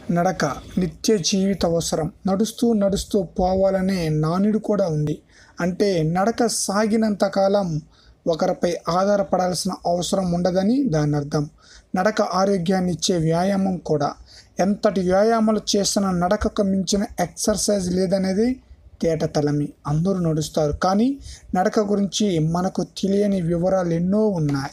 నడక నిత్య జీవిత అవసరం నడుస్తూ నడుస్తూ పోవాలనే నానుడి కూడా ఉంది అంటే నడక సాగినంత కాలం ఒకరిపై ఆధారపడాల్సిన అవసరం ఉండదని దాని అర్థం నడక ఆరోగ్యాన్ని ఇచ్చే వ్యాయామం కూడా ఎంతటి వ్యాయామాలు చేస్తున్న నడకకు మించిన ఎక్సర్సైజ్ లేదనేది తేటతలమి అందరూ నడుస్తారు కానీ నడక గురించి మనకు తెలియని వివరాలు ఎన్నో ఉన్నాయి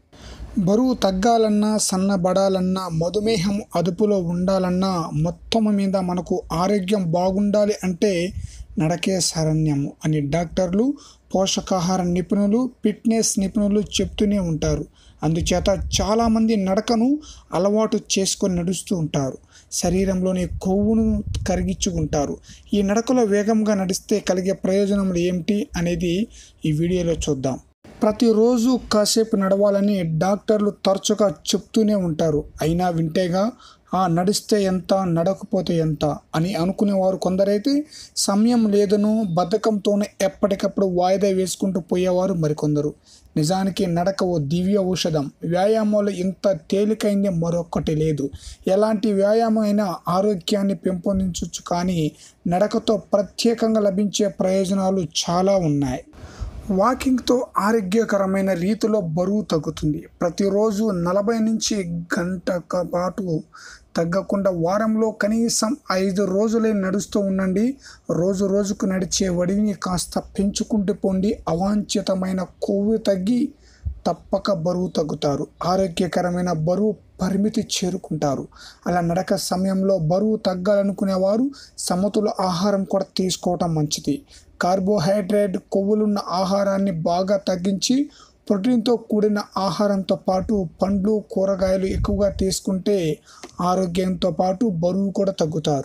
బరువు తగ్గాలన్నా సన్నబడాలన్నా మధుమేహం అదుపులో ఉండాలన్నా మొత్తం మీద మనకు ఆరోగ్యం బాగుండాలి అంటే నడకే శరణ్యము అని డాక్టర్లు పోషకాహార నిపుణులు ఫిట్నెస్ నిపుణులు చెప్తూనే ఉంటారు అందుచేత చాలామంది నడకను అలవాటు చేసుకొని నడుస్తూ ఉంటారు శరీరంలోని కొవ్వును కరిగించుకుంటారు ఈ నడకలో వేగంగా నడిస్తే కలిగే ప్రయోజనములు ఏమిటి అనేది ఈ వీడియోలో చూద్దాం ప్రతిరోజు కాసేపు నడవాలని డాక్టర్లు తరచుగా చెప్తూనే ఉంటారు అయినా వింటేగా ఆ నడిస్తే ఎంత నడకపోతే ఎంత అని అనుకునేవారు కొందరైతే సమయం లేదనో బద్ధకంతోనే ఎప్పటికప్పుడు వాయిదా వేసుకుంటూ పోయేవారు మరికొందరు నిజానికి నడక ఓ దివ్య ఔషధం వ్యాయామాలు ఇంత తేలికైంది మరొక్కటి లేదు ఎలాంటి వ్యాయామం అయినా ఆరోగ్యాన్ని పెంపొందించవచ్చు కానీ నడకతో ప్రత్యేకంగా లభించే ప్రయోజనాలు చాలా ఉన్నాయి వాకింగ్తో ఆరోగ్యకరమైన రీతిలో బరువు తగ్గుతుంది ప్రతిరోజు నలభై నుంచి గంట పాటు తగ్గకుండా వారంలో కనీసం ఐదు రోజులే నడుస్తూ ఉండండి రోజు రోజుకు నడిచే వడిని కాస్త పెంచుకుంటూ పోండి అవాంఛితమైన కొవ్వు తగ్గి తప్పక బరువు తగ్గుతారు ఆరోగ్యకరమైన బరువు పరిమితి చేరుకుంటారు అలా నడక సమయంలో బరువు తగ్గాలనుకునేవారు సమతుల ఆహారం కూడా తీసుకోవటం మంచిది కార్బోహైడ్రేట్ కొవ్వులున్న ఆహారాన్ని బాగా తగ్గించి ప్రోటీన్తో కూడిన ఆహారంతో పాటు పండ్లు కూరగాయలు ఎక్కువగా తీసుకుంటే ఆరోగ్యంతో పాటు బరువు కూడా తగ్గుతారు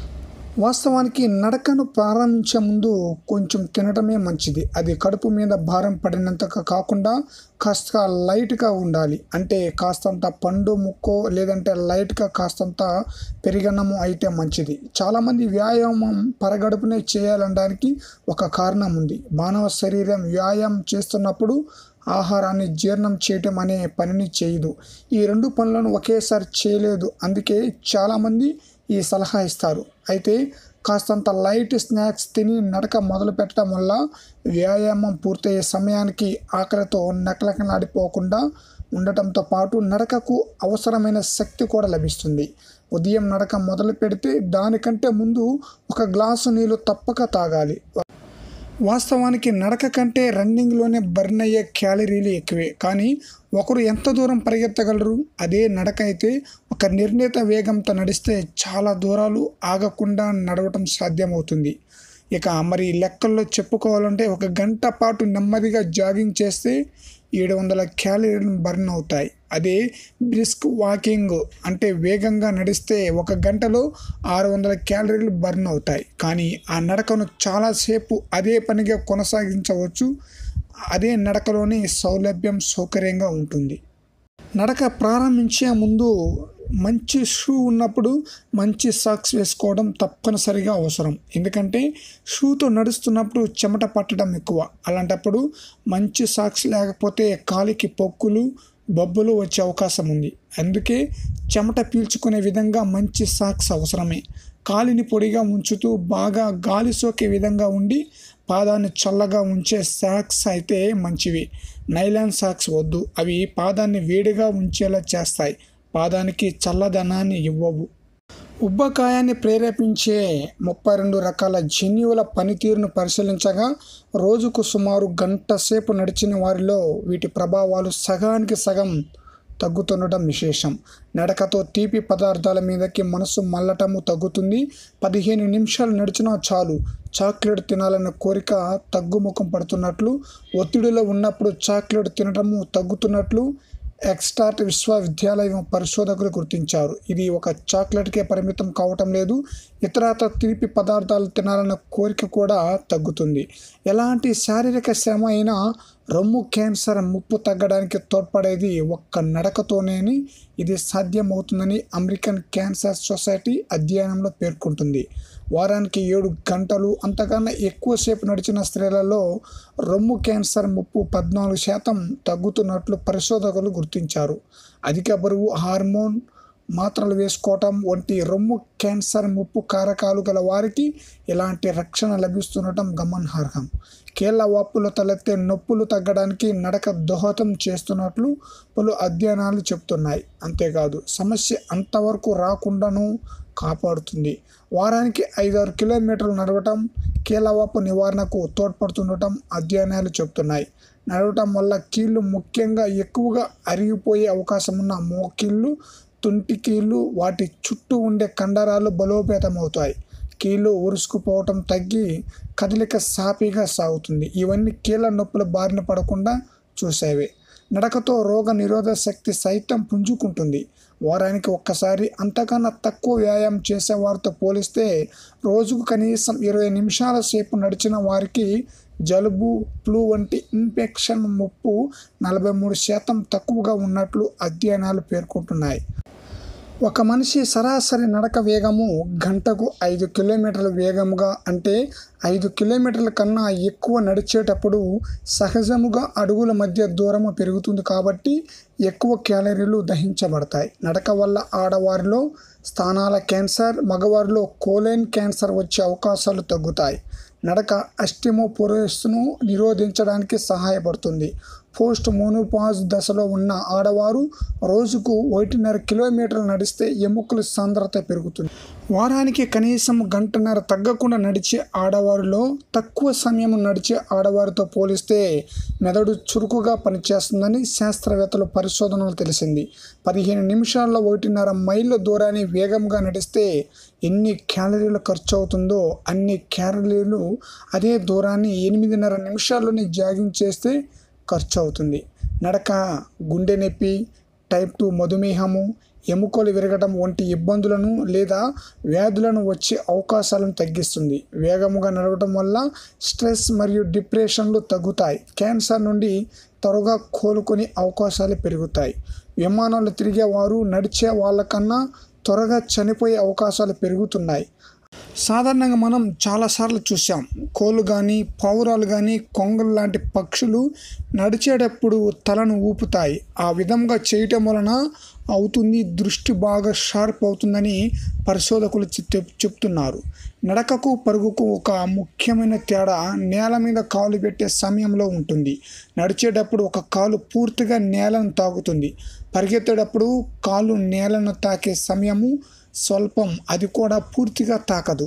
వాస్తవానికి నడకను ప్రారంభించే ముందు కొంచెం తినడమే మంచిది అది కడుపు మీద భారం పడినంతగా కాకుండా కాస్త లైట్గా ఉండాలి అంటే కాస్తంత పండు ముక్కో లేదంటే లైట్గా కాస్తంత పెరిగన్నము అయితే మంచిది చాలామంది వ్యాయామం పరగడుపునే చేయాలనడానికి ఒక కారణం ఉంది మానవ శరీరం వ్యాయామం చేస్తున్నప్పుడు ఆహారాన్ని జీర్ణం చేయటం అనే పనిని చేయదు ఈ రెండు పనులను ఒకేసారి చేయలేదు అందుకే చాలామంది ఈ సలహా ఇస్తారు అయితే కాస్తంత లైట్ స్నాక్స్ తిని నడక మొదలు పెట్టడం వల్ల వ్యాయామం పూర్తయ్యే సమయానికి ఆకలితో నకలకలాడిపోకుండా ఉండటంతో పాటు నడకకు అవసరమైన శక్తి కూడా లభిస్తుంది ఉదయం నడక మొదలు పెడితే దానికంటే ముందు ఒక గ్లాసు నీళ్ళు తప్పక తాగాలి వాస్తవానికి నడక కంటే రన్నింగ్లోనే బర్న్ అయ్యే క్యాలరీలు ఎక్కువే కానీ ఒకరు ఎంత దూరం పరిగెత్తగలరు అదే నడక అయితే ఒక నిర్ణీత వేగంతో నడిస్తే చాలా దూరాలు ఆగకుండా నడవటం సాధ్యమవుతుంది ఇక మరి లెక్కల్లో చెప్పుకోవాలంటే ఒక గంట పాటు నెమ్మదిగా జాగింగ్ చేస్తే ఏడు వందల క్యాలరీలు బర్న్ అవుతాయి అదే బ్రిస్క్ వాకింగ్ అంటే వేగంగా నడిస్తే ఒక గంటలో ఆరు వందల క్యాలరీలు బర్న్ అవుతాయి కానీ ఆ నడకను చాలాసేపు అదే పనిగా కొనసాగించవచ్చు అదే నడకలోని సౌలభ్యం సౌకర్యంగా ఉంటుంది నడక ప్రారంభించే ముందు మంచి షూ ఉన్నప్పుడు మంచి సాక్స్ వేసుకోవడం తప్పనిసరిగా అవసరం ఎందుకంటే షూతో నడుస్తున్నప్పుడు చెమట పట్టడం ఎక్కువ అలాంటప్పుడు మంచి సాక్స్ లేకపోతే కాలికి పొక్కులు బొబ్బులు వచ్చే అవకాశం ఉంది అందుకే చెమట పీల్చుకునే విధంగా మంచి సాక్స్ అవసరమే కాలిని పొడిగా ఉంచుతూ బాగా గాలి సోకే విధంగా ఉండి పాదాన్ని చల్లగా ఉంచే సాక్స్ అయితే మంచివి నైలాన్ సాక్స్ వద్దు అవి పాదాన్ని వేడిగా ఉంచేలా చేస్తాయి పాదానికి చల్లదనాన్ని ఇవ్వవు ఉబ్బకాయాన్ని ప్రేరేపించే ముప్పై రెండు రకాల జన్యువుల పనితీరును పరిశీలించగా రోజుకు సుమారు గంట సేపు నడిచిన వారిలో వీటి ప్రభావాలు సగానికి సగం తగ్గుతుండటం విశేషం నడకతో తీపి పదార్థాల మీదకి మనసు మల్లటము తగ్గుతుంది పదిహేను నిమిషాలు నడిచినా చాలు చాక్లెట్ తినాలన్న కోరిక తగ్గుముఖం పడుతున్నట్లు ఒత్తిడిలో ఉన్నప్పుడు చాక్లెట్ తినటము తగ్గుతున్నట్లు ఎక్స్టార్ట్ విశ్వవిద్యాలయం పరిశోధకులు గుర్తించారు ఇది ఒక చాక్లెట్కే పరిమితం కావటం లేదు ఇతరత తీపి పదార్థాలు తినాలన్న కోరిక కూడా తగ్గుతుంది ఎలాంటి శారీరక శ్రమ అయినా రొమ్ము క్యాన్సర్ ముప్పు తగ్గడానికి తోడ్పడేది ఒక్క నడకతోనే ఇది సాధ్యమవుతుందని అమెరికన్ క్యాన్సర్ సొసైటీ అధ్యయనంలో పేర్కొంటుంది వారానికి ఏడు గంటలు అంతకన్నా ఎక్కువసేపు నడిచిన స్త్రీలలో రొమ్ము క్యాన్సర్ ముప్పు పద్నాలుగు శాతం తగ్గుతున్నట్లు పరిశోధకులు గుర్తించారు అధిక బరువు హార్మోన్ మాత్రలు వేసుకోవటం వంటి రొమ్ము క్యాన్సర్ ముప్పు కారకాలు గల వారికి ఇలాంటి రక్షణ లభిస్తుండటం గమనార్హం కీళ్ళ వాపులు తలెత్తే నొప్పులు తగ్గడానికి నడక దోహదం చేస్తున్నట్లు పలు అధ్యయనాలు చెప్తున్నాయి అంతేకాదు సమస్య అంతవరకు రాకుండాను కాపాడుతుంది వారానికి ఐదారు కిలోమీటర్లు నడవటం కీళ్ళవాపు నివారణకు తోడ్పడుతుండటం అధ్యయనాలు చెప్తున్నాయి నడవటం వల్ల కీళ్ళు ముఖ్యంగా ఎక్కువగా అరిగిపోయే అవకాశం ఉన్న మోకీళ్ళు తుంటి కీళ్ళు వాటి చుట్టూ ఉండే కండరాలు బలోపేతమవుతాయి కీళ్ళు ఉరుసుకుపోవటం తగ్గి కదలిక సాఫీగా సాగుతుంది ఇవన్నీ కీళ్ళ నొప్పుల బారిన పడకుండా చూసేవే నడకతో రోగ నిరోధక శక్తి సైతం పుంజుకుంటుంది వారానికి ఒక్కసారి అంతకన్నా తక్కువ వ్యాయామం చేసే వారితో పోలిస్తే రోజుకు కనీసం ఇరవై నిమిషాల సేపు నడిచిన వారికి జలుబు ఫ్లూ వంటి ఇన్ఫెక్షన్ ముప్పు నలభై మూడు శాతం తక్కువగా ఉన్నట్లు అధ్యయనాలు పేర్కొంటున్నాయి ఒక మనిషి సరాసరి నడక వేగము గంటకు ఐదు కిలోమీటర్ల వేగముగా అంటే ఐదు కిలోమీటర్ల కన్నా ఎక్కువ నడిచేటప్పుడు సహజముగా అడుగుల మధ్య దూరము పెరుగుతుంది కాబట్టి ఎక్కువ క్యాలరీలు దహించబడతాయి నడక వల్ల ఆడవారిలో స్థానాల క్యాన్సర్ మగవారిలో కోలైన్ క్యాన్సర్ వచ్చే అవకాశాలు తగ్గుతాయి నడక అస్టిమోపోరోస్ను నిరోధించడానికి సహాయపడుతుంది పోస్ట్ మోనోపాజ్ దశలో ఉన్న ఆడవారు రోజుకు ఒకటిన్నర కిలోమీటర్లు నడిస్తే ఎముకల సాంద్రత పెరుగుతుంది వారానికి కనీసం గంటన్నర తగ్గకుండా నడిచే ఆడవారిలో తక్కువ సమయం నడిచే ఆడవారితో పోలిస్తే మెదడు చురుకుగా పనిచేస్తుందని శాస్త్రవేత్తలు పరిశోధనలు తెలిసింది పదిహేను నిమిషాల్లో ఒకటిన్నర మైళ్ళ దూరాన్ని వేగంగా నడిస్తే ఎన్ని క్యాలరీలు ఖర్చు అవుతుందో అన్ని క్యాలరీలు అదే దూరాన్ని ఎనిమిదిన్నర నిమిషాల్లోనే జాగింగ్ చేస్తే ఖర్చు అవుతుంది నడక గుండె నొప్పి టైప్ టూ మధుమేహము ఎముకలు విరగడం వంటి ఇబ్బందులను లేదా వ్యాధులను వచ్చే అవకాశాలను తగ్గిస్తుంది వేగముగా నడవడం వల్ల స్ట్రెస్ మరియు డిప్రెషన్లు తగ్గుతాయి క్యాన్సర్ నుండి త్వరగా కోలుకొని అవకాశాలు పెరుగుతాయి విమానాలు తిరిగేవారు నడిచే వాళ్ళకన్నా త్వరగా చనిపోయే అవకాశాలు పెరుగుతున్నాయి సాధారణంగా మనం చాలాసార్లు చూసాం కోళ్ళు కానీ పావురాలు కానీ కొంగలు లాంటి పక్షులు నడిచేటప్పుడు తలను ఊపుతాయి ఆ విధంగా చేయటం వలన అవుతుంది దృష్టి బాగా షార్ప్ అవుతుందని పరిశోధకులు చెప్ చెప్తున్నారు నడకకు పరుగుకు ఒక ముఖ్యమైన తేడా నేల మీద కాలు పెట్టే సమయంలో ఉంటుంది నడిచేటప్పుడు ఒక కాలు పూర్తిగా నేలను తాకుతుంది పరిగెత్తేటప్పుడు కాలు నేలను తాకే సమయము స్వల్పం అది కూడా పూర్తిగా తాకదు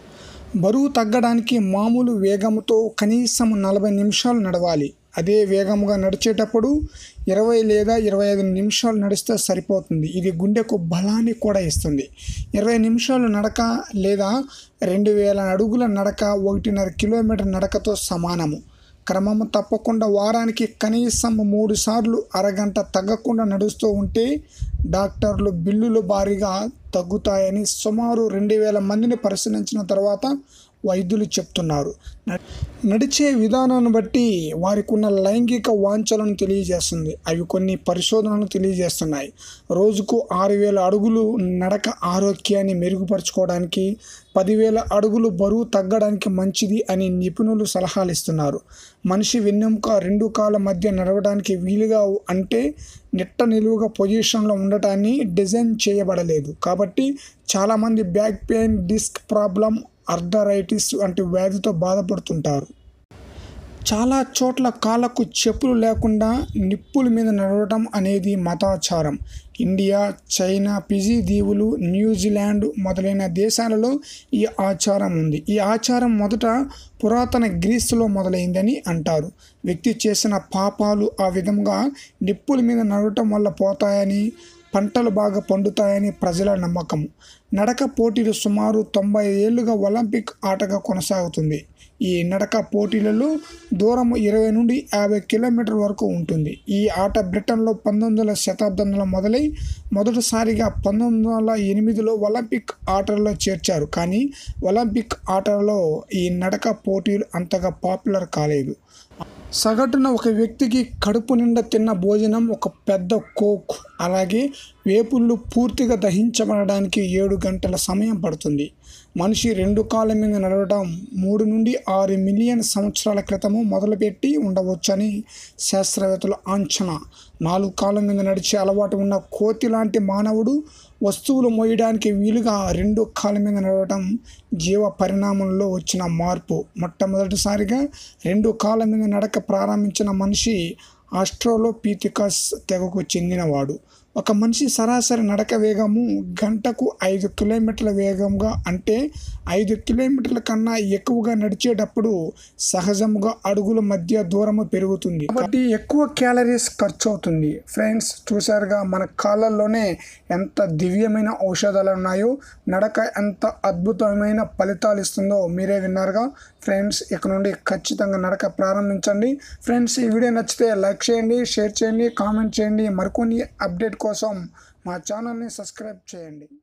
బరువు తగ్గడానికి మామూలు వేగంతో కనీసం నలభై నిమిషాలు నడవాలి అదే వేగముగా నడిచేటప్పుడు ఇరవై లేదా ఇరవై ఐదు నిమిషాలు నడిస్తే సరిపోతుంది ఇది గుండెకు బలాన్ని కూడా ఇస్తుంది ఇరవై నిమిషాలు నడక లేదా రెండు వేల అడుగుల నడక ఒకటిన్నర కిలోమీటర్ నడకతో సమానము క్రమము తప్పకుండా వారానికి కనీసం మూడు సార్లు అరగంట తగ్గకుండా నడుస్తూ ఉంటే డాక్టర్లు బిల్లులు భారీగా తగ్గుతాయని సుమారు రెండు వేల మందిని పరిశీలించిన తర్వాత వైద్యులు చెప్తున్నారు నడిచే విధానాన్ని బట్టి వారికి ఉన్న లైంగిక వాంఛలను తెలియజేస్తుంది అవి కొన్ని పరిశోధనలు తెలియజేస్తున్నాయి రోజుకు ఆరు వేల అడుగులు నడక ఆరోగ్యాన్ని మెరుగుపరచుకోవడానికి పదివేల అడుగులు బరువు తగ్గడానికి మంచిది అని నిపుణులు సలహాలు ఇస్తున్నారు మనిషి వెన్నెముక రెండు కాళ్ళ మధ్య నడవడానికి వీలుగా అంటే నిట్ట నిలువుగా పొజిషన్లో ఉండటాన్ని డిజైన్ చేయబడలేదు కాబట్టి చాలామంది back pain disc problem arthritis వంటి వ్యాధితో బాధపడుతుంటారు చాలా చోట్ల కాళ్ళకు చెప్పులు లేకుండా నిప్పుల మీద నడవడం అనేది మతాచారం ఇండియా చైనా ఫిజీ దీవులు న్యూజిలాండ్ మొదలైన దేశాలలో ఈ ఆచారం ఉంది ఈ ఆచారం మొదట పురాతన గ్రీసులో మొదలైందని అంటారు వ్యక్తి చేసిన పాపాలు ఆ విధంగా నిప్పుల మీద నడవటం వల్ల పోతాయని పంటలు బాగా పండుతాయని ప్రజల నమ్మకం నడక పోటీలు సుమారు తొంభై ఏళ్ళుగా ఒలింపిక్ ఆటగా కొనసాగుతుంది ఈ నడక పోటీలలో దూరం ఇరవై నుండి యాభై కిలోమీటర్ వరకు ఉంటుంది ఈ ఆట బ్రిటన్లో పంతొమ్మిది వందల శతాబ్దంలో మొదలై మొదటిసారిగా పంతొమ్మిది వందల ఎనిమిదిలో ఒలింపిక్ ఆటలలో చేర్చారు కానీ ఒలింపిక్ ఆటలలో ఈ నడక పోటీలు అంతగా పాపులర్ కాలేదు సగటున ఒక వ్యక్తికి కడుపు నిండా తిన్న భోజనం ఒక పెద్ద కోక్ అలాగే వేపుళ్ళు పూర్తిగా దహించబడడానికి ఏడు గంటల సమయం పడుతుంది మనిషి రెండు కాళ్ళ మీద నడవడం మూడు నుండి ఆరు మిలియన్ సంవత్సరాల క్రితము మొదలుపెట్టి ఉండవచ్చని శాస్త్రవేత్తల అంచనా నాలుగు కాళ్ళ మీద నడిచే అలవాటు ఉన్న కోతి లాంటి మానవుడు వస్తువులు మోయడానికి వీలుగా రెండు కాళ్ళ మీద నడవటం జీవ పరిణామంలో వచ్చిన మార్పు మొట్టమొదటిసారిగా రెండు కాళ్ళ మీద నడక ప్రారంభించిన మనిషి ఆస్ట్రోలోపీథికస్ తెగకు చెందినవాడు ఒక మనిషి సరాసరి నడక వేగము గంటకు ఐదు కిలోమీటర్ల వేగంగా అంటే ఐదు కిలోమీటర్ల కన్నా ఎక్కువగా నడిచేటప్పుడు సహజంగా అడుగుల మధ్య దూరము పెరుగుతుంది కాబట్టి ఎక్కువ క్యాలరీస్ ఖర్చు అవుతుంది ఫ్రెండ్స్ చూసారుగా మన కాళ్ళల్లోనే ఎంత దివ్యమైన ఔషధాలు ఉన్నాయో నడక ఎంత అద్భుతమైన ఫలితాలు ఇస్తుందో మీరే విన్నారుగా ఫ్రెండ్స్ ఇక నుండి ఖచ్చితంగా నడక ప్రారంభించండి ఫ్రెండ్స్ ఈ వీడియో నచ్చితే లైక్ చేయండి షేర్ చేయండి కామెంట్ చేయండి మరికొన్ని అప్డేట్ కోసం మా ఛానల్ని సబ్స్క్రైబ్ చేయండి